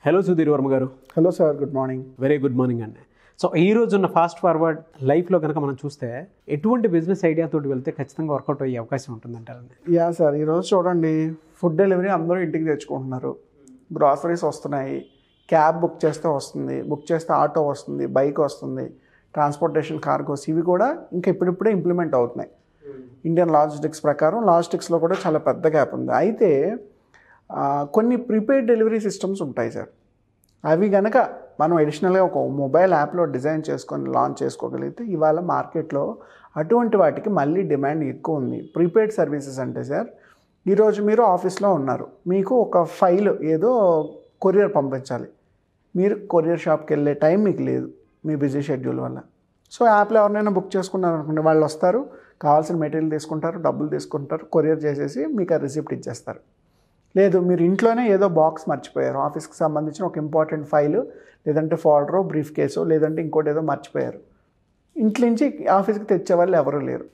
Hello Sudheer Varma garu hello sir good morning very good morning అండి so ఈ రోజు ఉన్న ఫాస్ట్ ఫార్వర్డ్ లైఫ్లో కనుక మనం చూస్తే ఎటువంటి బిజినెస్ ఐడియాతోటి వెళ్తే ఖచ్చితంగా వర్కౌట్ అయ్యే అవకాశం ఉంటుందంటారండి యా సార్ ఈరోజు చూడండి ఫుడ్ డెలివరీ అందరూ ఇంటికి తెచ్చుకుంటున్నారు గ్రాసరీస్ వస్తున్నాయి క్యాబ్ బుక్ చేస్తే వస్తుంది బుక్ చేస్తే ఆటో వస్తుంది బైక్ వస్తుంది ట్రాన్స్పోర్టేషన్ కార్గోస్ ఇవి కూడా ఇంకా ఇప్పుడిప్పుడే ఇంప్లిమెంట్ అవుతున్నాయి ఇండియన్ లాజిస్టిక్స్ ప్రకారం లాజిస్టిక్స్లో కూడా చాలా పెద్ద గ్యాప్ ఉంది అయితే ఆ, కొన్ని ప్రీపెయిడ్ డెలివరీ సిస్టమ్స్ ఉంటాయి సార్ అవి గనక మనం అడిషనల్గా ఒక మొబైల్ యాప్లో డిజైన్ చేసుకొని లాంచ్ చేసుకోగలిగితే ఇవాళ మార్కెట్లో అటువంటి వాటికి మళ్ళీ డిమాండ్ ఎక్కువ ఉంది ప్రీపెయిడ్ సర్వీసెస్ అంటే సార్ ఈరోజు మీరు ఆఫీస్లో ఉన్నారు మీకు ఒక ఫైల్ ఏదో కొరియర్ పంపించాలి మీరు కొరియర్ షాప్కి వెళ్ళే టైం మీకు లేదు మీ బిజీ షెడ్యూల్ వల్ల సో యాప్లో ఎవరినైనా బుక్ చేసుకున్నారు అనుకోండి వాళ్ళు వస్తారు కావాల్సిన మెటీరియల్ తీసుకుంటారు డబ్బులు తీసుకుంటారు కొరియర్ చేసేసి మీకు ఆ రిసిప్ట్ ఇచ్చేస్తారు లేదు మీరు ఇంట్లోనే ఏదో బాక్స్ మర్చిపోయారు ఆఫీస్కి సంబంధించిన ఒక ఇంపార్టెంట్ ఫైల్ లేదంటే ఫోల్డరో బ్రీఫ్ కేసో లేదంటే ఇంకోటి ఏదో మర్చిపోయారు ఇంట్లో నుంచి ఆఫీస్కి తెచ్చే వాళ్ళు ఎవరు లేరు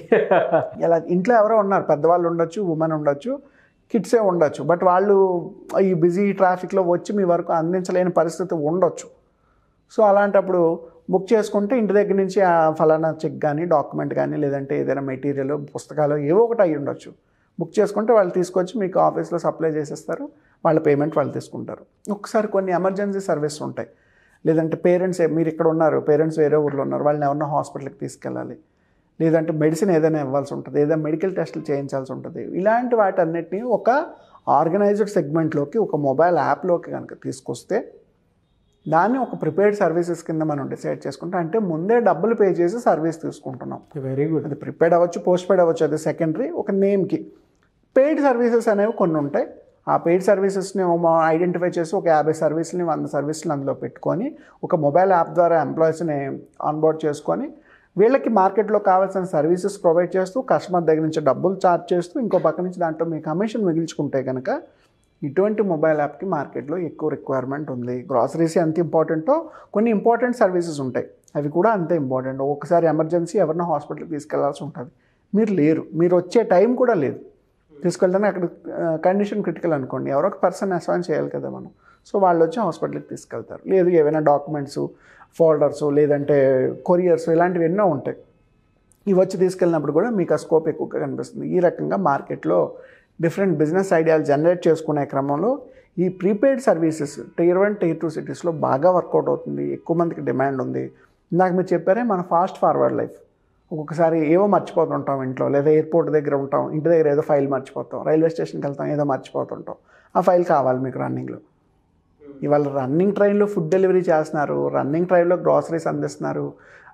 ఇలా ఇంట్లో ఎవరో ఉన్నారు పెద్దవాళ్ళు ఉండొచ్చు ఉమెన్ ఉండొచ్చు కిడ్సే ఉండొచ్చు బట్ వాళ్ళు ఈ బిజీ ట్రాఫిక్లో వచ్చి మీ వరకు అందించలేని పరిస్థితి ఉండొచ్చు సో అలాంటప్పుడు బుక్ చేసుకుంటే ఇంటి దగ్గర నుంచి ఆ ఫలానా చెక్ కానీ డాక్యుమెంట్ కానీ లేదంటే ఏదైనా మెటీరియల్ పుస్తకాలు ఏవో ఒకటి అయి ఉండొచ్చు బుక్ చేసుకుంటే వాళ్ళు తీసుకొచ్చి మీకు ఆఫీస్లో సప్లై చేసేస్తారు వాళ్ళ పేమెంట్ వాళ్ళు తీసుకుంటారు ఒకసారి కొన్ని ఎమర్జెన్సీ సర్వీస్ ఉంటాయి లేదంటే పేరెంట్స్ మీరు ఇక్కడ ఉన్నారు పేరెంట్స్ వేరే ఊర్లో ఉన్నారు వాళ్ళని ఎవరన్నా హాస్పిటల్కి తీసుకెళ్ళాలి లేదంటే మెడిసిన్ ఏదైనా ఇవ్వాల్సి ఉంటుంది ఏదైనా మెడికల్ టెస్టులు చేయించాల్సి ఉంటుంది ఇలాంటి వాటన్నిటిని ఒక ఆర్గనైజ్డ్ సెగ్మెంట్లోకి ఒక మొబైల్ యాప్లోకి కనుక తీసుకొస్తే దాన్ని ఒక ప్రిపేర్డ్ సర్వీసెస్ కింద మనం డిసైడ్ చేసుకుంటాం అంటే ముందే డబ్బులు పే చేసి సర్వీస్ తీసుకుంటున్నాం వెరీ గుడ్ అది ప్రిపేర్డ్ అవ్వచ్చు పోస్ట్ పెయిడ్ అవ్వచ్చు అది సెకండరీ ఒక నేమ్కి పెయిడ్ సర్వీసెస్ అనేవి కొన్ని ఉంటాయి ఆ పెయిడ్ సర్వీసెస్ని ఐడెంటిఫై చేసి ఒక యాభై సర్వీస్ని వంద సర్వీస్ని అందులో పెట్టుకొని ఒక మొబైల్ యాప్ ద్వారా ఎంప్లాయీస్ని ఆన్బోర్డ్ చేసుకొని వీళ్ళకి మార్కెట్లో కావాల్సిన సర్వీసెస్ ప్రొవైడ్ చేస్తూ కస్టమర్ దగ్గర నుంచి డబ్బులు ఛార్జ్ చేస్తూ ఇంకో పక్క నుంచి దాంట్లో మీ కమిషన్ మిగిల్చుకుంటే కనుక ఇటువంటి మొబైల్ యాప్కి మార్కెట్లో ఎక్కువ రిక్వైర్మెంట్ ఉంది గ్రాసరీస్ ఎంత ఇంపార్టెంటో కొన్ని ఇంపార్టెంట్ సర్వీసెస్ ఉంటాయి అవి కూడా అంతే ఇంపార్టెంట్ ఒక్కసారి ఎమర్జెన్సీ ఎవరినో హాస్పిటల్కి తీసుకెళ్లాల్సి ఉంటుంది మీరు లేరు మీరు వచ్చే టైం కూడా లేదు తీసుకెళ్తానే అక్కడ కండిషన్ క్రిటికల్ అనుకోండి ఎవరో ఒక పర్సన్ అసైన్ చేయాలి కదా మనం సో వాళ్ళు వచ్చి హాస్పిటల్కి తీసుకెళ్తారు లేదు ఏవైనా డాక్యుమెంట్స్ ఫోల్డర్స్ లేదంటే కొరియర్స్ ఇలాంటివి ఎన్నో ఉంటాయి ఇవి వచ్చి తీసుకెళ్ళినప్పుడు కూడా మీకు ఆ స్కోప్ ఎక్కువగా కనిపిస్తుంది ఈ రకంగా మార్కెట్లో డిఫరెంట్ బిజినెస్ ఐడియాలు జనరేట్ చేసుకునే క్రమంలో ఈ prepaid services tier one tier two సిటీస్లో బాగా వర్కౌట్ అవుతుంది ఎక్కువ మందికి డిమాండ్ ఉంది ఇందాక మీరు చెప్పారే మన ఫాస్ట్ ఫార్వర్డ్ లైఫ్ ఒక్కొక్కసారి ఏవో మర్చిపోతుంటాం ఇంట్లో లేదా ఎయిర్పోర్ట్ దగ్గర ఉంటాం ఇంటి దగ్గర ఏదో ఫైల్ మర్చిపోతాం రైల్వే స్టేషన్కి వెళ్తాం ఏదో మర్చిపోతుంటాం ఆ ఫైల్ కావాలి మీకు రన్నింగ్లో ఇవాళ రన్నింగ్ ట్రైన్లో ఫుడ్ డెలివరీ చేస్తున్నారు రన్నింగ్ ట్రైన్లో గ్రాసరీస్ అందిస్తున్నారు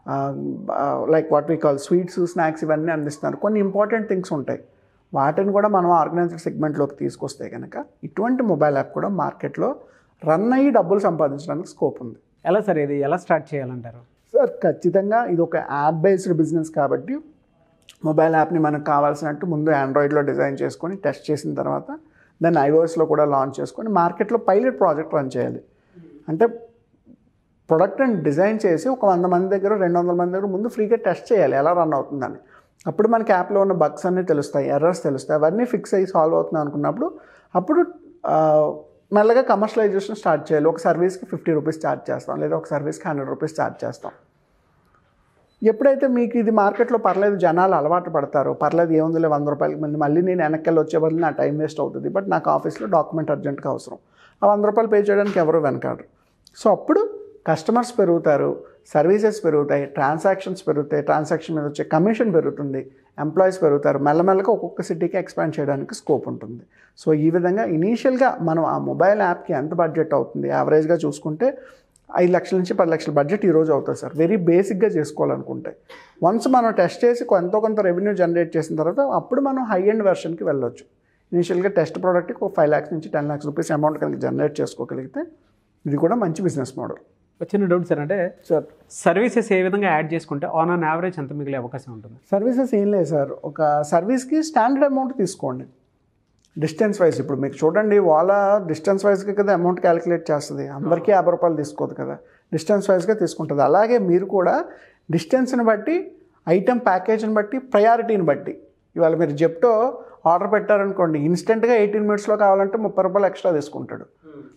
like what we call sweets snacks ఇవన్నీ అందిస్తున్నారు కొన్ని ఇంపార్టెంట్ థింగ్స్ ఉంటాయి వాటిని కూడా మనం ఆర్గనైజ్డ్ సెగ్మెంట్లోకి తీసుకొస్తే కనుక ఇటువంటి మొబైల్ యాప్ కూడా మార్కెట్లో రన్ అయ్యి డబ్బులు సంపాదించడానికి స్కోప్ ఉంది ఎలా సార్ ఇది ఎలా స్టార్ట్ చేయాలంటారు సార్ ఖచ్చితంగా ఇది ఒక యాప్ బేస్డ్ బిజినెస్ కాబట్టి మొబైల్ యాప్ని మనకు కావాల్సినట్టు ముందు ఆండ్రాయిడ్లో డిజైన్ చేసుకొని టెస్ట్ చేసిన తర్వాత దాన్ని ఐఓఎస్లో కూడా లాంచ్ చేసుకొని మార్కెట్లో పైలట్ ప్రాజెక్ట్ రన్ చేయాలి అంటే ప్రొడక్ట్ని డిజైన్ చేసి ఒక వంద మంది దగ్గర రెండు వందల మంది దగ్గర ముందు ఫ్రీగా టెస్ట్ చేయాలి ఎలా రన్ అవుతుందని అప్పుడు మనకి యాప్లో ఉన్న బగ్స్ అన్నీ తెలుస్తాయి ఎర్రర్స్ తెలుస్తాయి అవన్నీ ఫిక్స్ అయ్యి సాల్వ్ అవుతున్నాయి అనుకున్నప్పుడు అప్పుడు ఆ, మెల్లగా కమర్షియలైజేషన్ స్టార్ట్ చేయాలి ఒక సర్వీస్కి ఫిఫ్టీ రూపీస్ ఛార్జ్ చేస్తాం లేదా ఒక సర్వీస్కి హండ్రెడ్ రూపీస్ ఛార్జ్ చేస్తాం ఎప్పుడైతే మీకు ఇది మార్కెట్లో పర్లేదు జనాలు అలవాటు పడతారో పర్లేదు ఏముందిలే వంద రూపాయలకి మళ్ళీ మళ్ళీ నేను వెనక్కి వచ్చే బదులు నా టైం వేస్ట్ అవుతుంది బట్ నాకు ఆఫీస్లో డాక్యుమెంట్ అర్జెంట్గా అవసరం ఆ వంద రూపాయలు పే చేయడానికి ఎవరు వెనకాడరు సో అప్పుడు కస్టమర్స్ పెరుగుతారు సర్వీసెస్ పెరుగుతాయి ట్రాన్సాక్షన్స్ పెరుగుతాయి ట్రాన్సాక్షన్ మీద వచ్చే కమిషన్ పెరుగుతుంది ఎంప్లాయీస్ పెరుగుతారు మెల్లమెల్లగా ఒక్కొక్క సిటీకి ఎక్స్పాండ్ చేయడానికి స్కోప్ ఉంటుంది సో ఈ విధంగా ఇనీషియల్గా మనం ఆ మొబైల్ యాప్కి ఎంత బడ్జెట్ అవుతుంది యావరేజ్గా చూసుకుంటే ఐదు లక్షల నుంచి పది లక్షల బడ్జెట్ ఈరోజు అవుతుంది సార్ వెరీ బేసిక్గా చేసుకోవాలనుకుంటే వన్స్ మనం టెస్ట్ చేసి ఎంతో కొంత రెవెన్యూ జనరేట్ చేసిన తర్వాత అప్పుడు మనం హై ఎండ్ వెర్షన్కి వెళ్ళొచ్చు ఇనిషియల్గా టెస్ట్ ప్రోడక్ట్కి ఒక ఫైవ్ ల్యాక్స్ నుంచి టెన్ ల్యాక్స్ రూపీస్ అమౌంట్ కనుక జనరేట్ చేసుకోగలిగితే ఇది కూడా మంచి బిజినెస్ మోడల్ చిన్న డౌట్ సార్ అంటే సార్ సర్వీసెస్ ఏ విధంగా యాడ్ చేసుకుంటే ఆన్ అన్ యావరేజ్ ఎంత మిగిలే అవకాశం ఉంటుంది సర్వీసెస్ ఏం లేదు సార్ ఒక సర్వీస్కి స్టాండర్డ్ అమౌంట్ తీసుకోండి డిస్టెన్స్ వైజ్ ఇప్పుడు మీకు చూడండి వాళ్ళ డిస్టెన్స్ వైజ్గా కదా అమౌంట్ క్యాలిక్యులేట్ చేస్తుంది అందరికీ యాభై రూపాయలు తీసుకోదు కదా డిస్టెన్స్ వైజ్గా తీసుకుంటుంది అలాగే మీరు కూడా డిస్టెన్స్ని బట్టి ఐటెం ప్యాకేజ్ని బట్టి ప్రయారిటీని బట్టి ఇవాళ మీరు జెప్టో ఆర్డర్ పెట్టారనుకోండి ఇన్స్టెంట్గా ఎయిటీన్ మినిట్స్లో కావాలంటే ముప్పై రూపాయలు ఎక్స్ట్రా తీసుకుంటాడు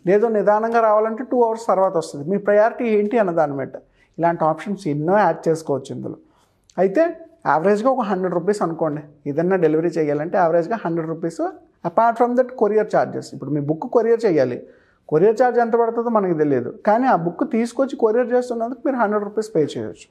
లేదో నిదానంగా రావాలంటే టూ అవర్స్ తర్వాత వస్తుంది మీ ప్రయారిటీ ఏంటి అన్న దాని మీద ఇలాంటి ఆప్షన్స్ ఎన్నో యాడ్ చేసుకోవచ్చు ఇందులో అయితే యావరేజ్గా ఒక హండ్రెడ్ రూపీస్ అనుకోండి ఏదన్నా డెలివరీ చేయాలంటే యావరేజ్గా hundred rupees apart from that courier charges ఇప్పుడు మీ బుక్ కొరియర్ చేయాలి కొరియర్ ఛార్జ్ ఎంత పడుతుందో మనకి తెలియదు కానీ ఆ బుక్ తీసుకొచ్చి కొరియర్ చేస్తున్నందుకు మీరు హండ్రెడ్ రూపీస్ పే చేయొచ్చు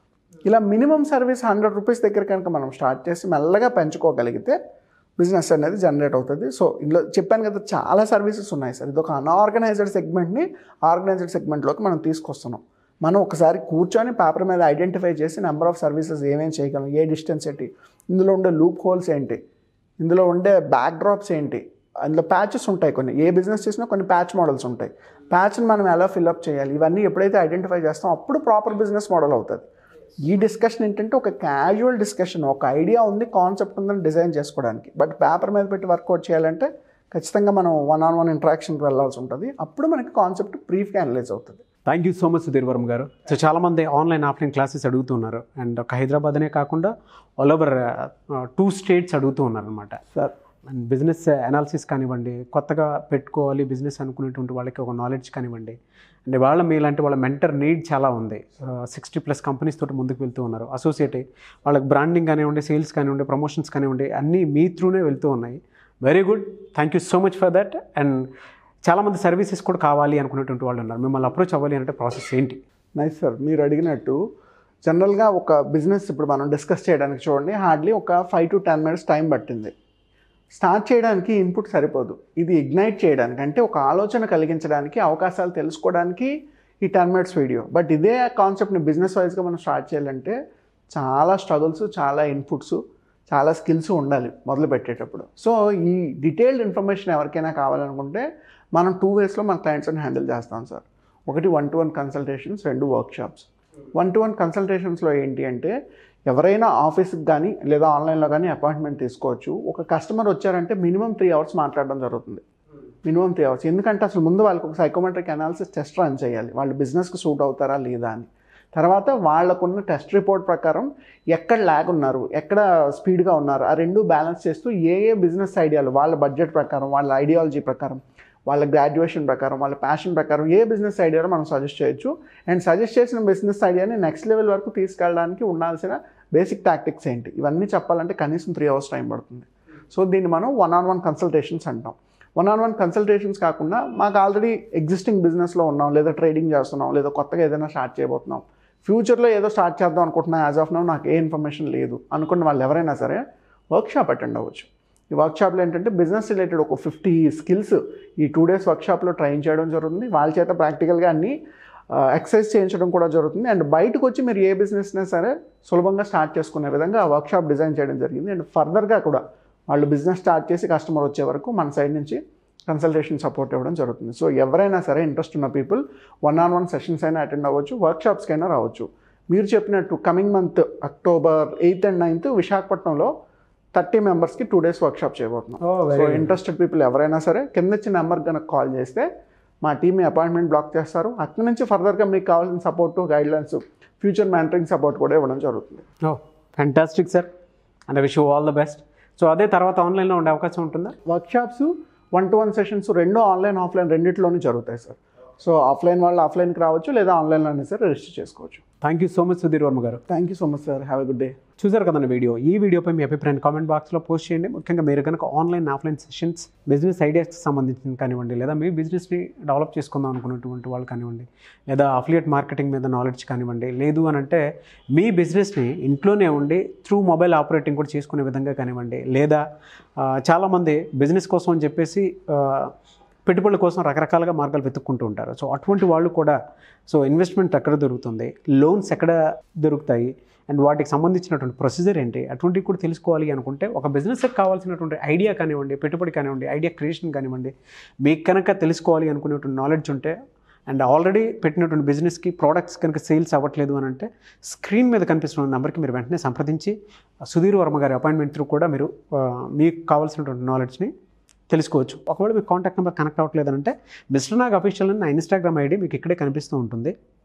ఇలా మినిమం సర్వీస్ హండ్రెడ్ రూపీస్ దగ్గర కనుక మనం స్టార్ట్ చేసి మెల్లగా పెంచుకోగలిగితే బిజినెస్ అనేది జనరేట్ అవుతుంది సో ఇందులో చెప్పాను కదా చాలా సర్వీసెస్ ఉన్నాయి సార్ ఇది ఒక అన్ఆర్గనైజ్డ్ సెగ్మెంట్ని ఆర్గనైజ్డ్ సెగ్మెంట్లోకి మనం తీసుకొస్తున్నాం మనం ఒకసారి కూర్చొని పేపర్ మీద ఐడెంటిఫై చేసి నెంబర్ ఆఫ్ సర్వీసెస్ ఏమేమి చేయగలం ఏ డిస్టెన్స్ ఏంటి ఇందులో ఉండే లూప్ హోల్స్ ఏంటి ఇందులో ఉండే బ్యాక్ డ్రాప్స్ ఏంటి అందులో ప్యాచెస్ ఉంటాయి కొన్ని ఏ బిజినెస్ చేసినా కొన్ని ప్యాచ్ మోడల్స్ ఉంటాయి ప్యాచ్ని మనం ఎలా ఫిల్అప్ చేయాలి ఇవన్నీ ఎప్పుడైతే ఐడెంటిఫై చేస్తామో అప్పుడు ప్రాపర్ బిజినెస్ మోడల్ అవుతుంది ఈ డిస్కషన్ ఏంటంటే ఒక క్యాజువల్ డిస్కషన్ ఒక ఐడియా ఉంది కాన్సెప్ట్ ఉందని డిజైన్ చేసుకోవడానికి బట్ పేపర్ మీద పెట్టి వర్కౌట్ చేయాలంటే ఖచ్చితంగా మనం వన్ ఆన్ వన్ ఇంటరాక్షన్కి వెళ్ళాల్సి ఉంటుంది అప్పుడు మనకి కాన్సెప్ట్ బ్రీఫ్గా అనలైజ్ అవుతుంది thank you so much Sudheer Varma garu so చాలామంది ఆన్లైన్ ఆఫ్లైన్ క్లాసెస్ అడుగుతున్నారు అండ్ ఒక హైదరాబాద్ అనే కాకుండా ఆల్ ఓవర్ టూ స్టేట్స్ అడుగుతూ ఉన్నారనమాట సార్ అండ్ బిజినెస్ అనాలిసిస్ కానివ్వండి కొత్తగా పెట్టుకోవాలి బిజినెస్ అనుకునేటువంటి వాళ్ళకి ఒక నాలెడ్జ్ కానివ్వండి అండ్ వాళ్ళ మీలాంటి వాళ్ళ మెంటర్ నీడ్ చాలా ఉంది సిక్స్టీ ప్లస్ కంపెనీస్ తోటి ముందుకు వెళ్తూ ఉన్నారు అసోసియేట్ అయ్యి వాళ్ళకి బ్రాండింగ్ కానివ్వండి సేల్స్ కానివ్వండి ప్రమోషన్స్ కానివ్వండి అన్నీ మీ త్రూనే వెళ్తూ ఉన్నాయి very good thank you so much for that and చాలామంది సర్వీసెస్ కూడా కావాలి అనుకునేటువంటి వాళ్ళు ఉన్నారు మిమ్మల్ని అప్రోచ్ అవ్వాలి అంటే ప్రాసెస్ ఏంటి నైస్ సార్ మీరు అడిగినట్టు జనరల్గా ఒక బిజినెస్ ఇప్పుడు మనం డిస్కస్ చేయడానికి చూడండి హార్డ్లీ ఒక five to ten minutes time పట్టింది స్టార్ట్ చేయడానికి ఇన్పుట్ సరిపోదు ఇది ఇగ్నైట్ చేయడానికి అంటే ఒక ఆలోచన కలిగించడానికి అవకాశాలు తెలుసుకోవడానికి ఈ టెన్ మినిట్స్ వీడియో బట్ ఇదే కాన్సెప్ట్ని బిజినెస్ వైజ్గా మనం స్టార్ట్ చేయాలంటే చాలా స్ట్రగుల్స్ చాలా ఇన్పుట్స్ చాలా స్కిల్స్ ఉండాలి మొదలు పెట్టేటప్పుడు సో ఈ డీటెయిల్డ్ ఇన్ఫర్మేషన్ ఎవరికైనా కావాలనుకుంటే మనం టూ వేస్లో మన క్లయింట్స్ని హ్యాండిల్ చేస్తాం సార్ ఒకటి వన్ టు వన్ కన్సల్టేషన్స్ రెండు వర్క్షాప్స్ వన్ టు వన్ కన్సల్టేషన్స్లో ఏంటి అంటే ఎవరైనా ఆఫీస్కి కానీ లేదా ఆన్లైన్లో కానీ అపాయింట్మెంట్ తీసుకోవచ్చు ఒక కస్టమర్ వచ్చారంటే మినిమం త్రీ అవర్స్ మాట్లాడడం జరుగుతుంది మినిమం త్రీ అవర్స్ ఎందుకంటే అసలు ముందు వాళ్ళకి ఒక సైకోమెట్రిక్ అనాలిసిస్ టెస్ట్ రన్ చేయాలి వాళ్ళు బిజినెస్కి సూట్ అవుతారా లేదా అని తర్వాత వాళ్ళకున్న టెస్ట్ రిపోర్ట్ ప్రకారం ఎక్కడ ల్యాగ్ ఉన్నారు ఎక్కడ స్పీడ్గా ఉన్నారు ఆ రెండు బ్యాలెన్స్ చేస్తూ ఏ ఏ బిజినెస్ ఐడియాలు వాళ్ళ బడ్జెట్ ప్రకారం వాళ్ళ ఐడియాలజీ ప్రకారం వాళ్ళ గ్రాడ్యుయేషన్ ప్రకారం వాళ్ళ ప్యాషన్ ప్రకారం ఏ బిజినెస్ ఐడియాలో మనం సజెస్ట్ చేయొచ్చు అండ్ సజెస్ట్ చేసిన బిజినెస్ ఐడియాని నెక్స్ట్ లెవెల్ వరకు తీసుకెళ్ళడానికి ఉండాల్సిన బేసిక్ టాక్టిక్స్ ఏంటి ఇవన్నీ చెప్పాలంటే కనీసం త్రీ అవర్స్ టైం పడుతుంది సో దీన్ని మనం వన్ ఆన్ వన్ కన్సల్టేషన్స్ అంటాం వన్ ఆన్ వన్ కన్సల్టేషన్స్ కాకుండా మాకు ఆల్రెడీ ఎగ్జిస్టింగ్ బిజినెస్లో ఉన్నాం లేదా ట్రేడింగ్ చేస్తున్నాం లేదా కొత్తగా ఏదైనా స్టార్ట్ చేయబోతున్నాం ఫ్యూచర్లో ఏదో స్టార్ట్ చేద్దాం అనుకుంటున్నా యాజ్ ఆఫ్ నౌ నాకు ఏ ఇన్ఫర్మేషన్ లేదు అనుకున్న వాళ్ళు ఎవరైనా సరే వర్క్షాప్ అటెండ్ అవ్వచ్చు ఈ వర్క్షాప్లో ఏంటంటే బిజినెస్ రిలేటెడ్ ఒక ఫిఫ్టీ స్కిల్స్ ఈ టూ డేస్ వర్క్షాప్లో ట్రైన్ చేయడం జరుగుతుంది వాళ్ళ చేత ప్రాక్టికల్గా అన్ని ఎక్సర్సైజ్ చేయించడం కూడా జరుగుతుంది అండ్ బయటకు వచ్చి మీరు ఏ బిజినెస్నే సరే సులభంగా స్టార్ట్ చేసుకునే విధంగా ఆ వర్క్షాప్ డిజైన్ చేయడం జరిగింది అండ్ ఫర్దర్గా కూడా వాళ్ళు బిజినెస్ స్టార్ట్ చేసి కస్టమర్ వచ్చే వరకు మన సైడ్ నుంచి కన్సల్టేషన్ సపోర్ట్ ఇవ్వడం జరుగుతుంది సో ఎవరైనా సరే ఇంట్రెస్ట్ ఉన్న people one on one sessions అయినా అటెండ్ అవ్వచ్చు వర్క్షాప్స్కి అయినా రావచ్చు మీరు చెప్పినట్టు coming month October eighth and ninth విశాఖపట్నంలో థర్టీ మెంబర్స్కి టూ డేస్ వర్క్షాప్ చేయబోతున్నాం Oh, very so good. Interested people ఎవరైనా సరే కింద ఇచ్చిన నెంబర్ కనుక కాల్ చేస్తే మా టీం మీ అపాయింట్మెంట్ బ్లాక్ చేస్తారు అక్కడి నుంచి ఫర్దర్గా మీకు కావాల్సిన support guidelines future mentoring support కూడా ఇవ్వడం జరుగుతుంది oh fantastic sir and wish all the best so అదే తర్వాత ఆన్లైన్లో ఉండే అవకాశం ఉంటుందా workshops one to one sessions రెండు ఆన్లైన్ ఆఫ్లైన్ రెండిట్లోనూ జరుగుతాయి సార్ సో ఆఫ్లైన్ వాళ్ళు ఆఫ్లైన్కి రావచ్చు లేదా ఆన్లైన్లో అయినా సరే రిజిస్టర్ చేసుకోవచ్చు thank you so much Sudheer Varma garu thank you so much sir have a good day చూసారు కదండి వీడియో ఈ వీడియోపై మీ అభిప్రాయాన్ని కామెంట్ బాక్స్లో పోస్ట్ చేయండి ముఖ్యంగా మీరు కనుక ఆన్లైన్ ఆఫ్లైన్ సెషన్స్ బిజినెస్ ఐడియాస్కి సంబంధించిన కానివ్వండి లేదా మీ బిజినెస్ని డెవలప్ చేసుకుందాం అనుకున్నటువంటి వాళ్ళు కానివ్వండి లేదా అఫిలియేట్ మార్కెటింగ్ మీద నాలెడ్జ్ కానివ్వండి లేదు అని అంటే మీ బిజినెస్ని ఇంట్లోనే ఉండి త్రూ మొబైల్ ఆపరేటింగ్ కూడా చేసుకునే విధంగా కానివ్వండి లేదా ఆ, చాలామంది బిజినెస్ కోసం అని చెప్పేసి ఆ, పెట్టుబడుల కోసం రకరకాలుగా మార్గాలు వెతుక్కుంటూ ఉంటారు సో అటువంటి వాళ్ళు కూడా సో ఇన్వెస్ట్మెంట్ ఎక్కడ దొరుకుతుంది లోన్స్ ఎక్కడ దొరుకుతాయి అండ్ వాటికి సంబంధించినటువంటి ప్రొసీజర్ ఏంటి అటువంటివి కూడా తెలుసుకోవాలి అనుకుంటే ఒక బిజినెస్కి కావాల్సినటువంటి ఐడియా కానివ్వండి పెట్టుబడి కానివ్వండి ఐడియా క్రియేషన్ కానివ్వండి మీకు కనుక తెలుసుకోవాలి అనుకునేటువంటి నాలెడ్జ్ ఉంటే అండ్ ఆల్రెడీ పెట్టినటువంటి బిజినెస్కి ప్రోడక్ట్స్ కనుక సేల్స్ అవ్వట్లేదు అని అంటే స్క్రీన్ మీద కనిపిస్తున్న నెంబర్కి మీరు వెంటనే సంప్రదించి సుధీర్ వర్మ గారి అపాయింట్మెంట్ త్రూ కూడా మీరు ఆ, మీకు కావాల్సినటువంటి నాలెడ్జ్ని తెలుసుకోవచ్చు ఒకవేళ మీకు కాంటాక్ట్ నెంబర్ కనెక్ట్ అవ్వట్లేదంటే మిస్టర్ నాగ్ అఫీషియల్ అని నా ఇన్స్టాగ్రామ్ ఐడి మీకు ఇక్కడే కనిపిస్తూ ఉంటుంది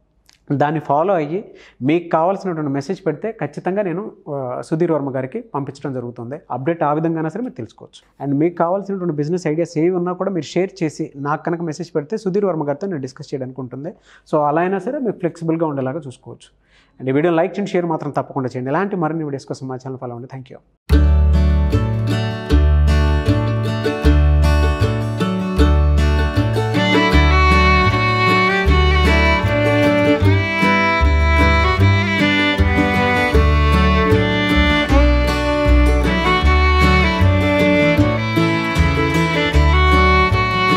దాన్ని ఫాలో అయ్యి మీకు కావాల్సినటువంటి మెసేజ్ పెడితే ఖచ్చితంగా నేను ఆ, సుధీర్ వర్మ గారికి పంపించడం జరుగుతుంది అప్డేట్ ఆ విధంగా సరే మీరు తెలుసుకోవచ్చు అండ్ మీకు కావాల్సినటువంటి బిజినెస్ ఐడియాస్ ఏవి ఉన్నా కూడా మీరు షేర్ చేసి నాకు కనుక మెసేజ్ పెడితే సుధీర్ వర్మ గారితో నేను డిస్కస్ చేయడానికి ఉంటుంది సో అలా అయినా సరే మీకు ఫ్లెక్సిబుల్గా ఉండేలాగా చూసుకోవచ్చు అండ్ ఈ వీడియో లైక్ చేయండి షేర్ మాత్రం తప్పకుండా చేయండి ఇలాంటి మరిన్ని వీడియోస్ కోసం మా ఛానల్ ఫాలో అవ్వండి థ్యాంక్ యూ